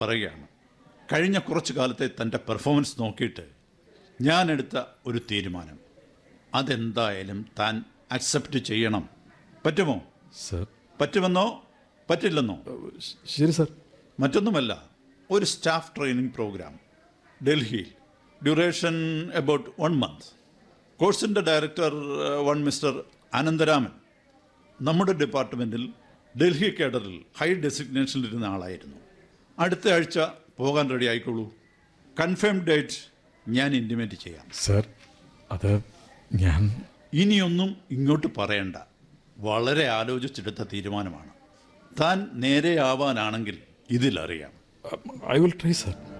പറയുകയാണ് കഴിഞ്ഞ കുറച്ചു കാലത്തെ തൻ്റെ പെർഫോമൻസ് നോക്കിയിട്ട് ഞാൻ എടുത്ത ഒരു തീരുമാനം അതെന്തായാലും താൻ അക്സെപ്റ്റ് ചെയ്യണം പറ്റുമോ സർ പറ്റുമെന്നോ പറ്റില്ലെന്നോ ശരി സർ മറ്റൊന്നുമല്ല ഒരു സ്റ്റാഫ് ട്രെയിനിങ് പ്രോഗ്രാം ഡൽഹിയിൽ ഡ്യൂറേഷൻ എബൌട്ട് വൺ മന്ത് കോഴ്സിൻ്റെ ഡയറക്ടർ വൺ മിസ്റ്റർ അനന്തരാമൻ നമ്മുടെ ഡിപ്പാർട്ട്മെൻറ്റിൽ ഡൽഹി കേഡറിൽ ഹൈ ഡെസിഗ്നേഷനിലിരുന്ന ആളായിരുന്നു അടുത്ത ആഴ്ച പോകാൻ റെഡി ആയിക്കോളൂ കൺഫേം ഡേറ്റ് ഞാൻ ഇൻറ്റിമേറ്റ് ചെയ്യാം സർ അത് ഞാൻ ഇനിയൊന്നും ഇങ്ങോട്ട് പറയണ്ട വളരെ ആലോചിച്ചെടുത്ത തീരുമാനമാണ് താൻ നേരെയാവാനാണെങ്കിൽ ഇതിലറിയാം ഐ വിൽ ട്രൈ സർ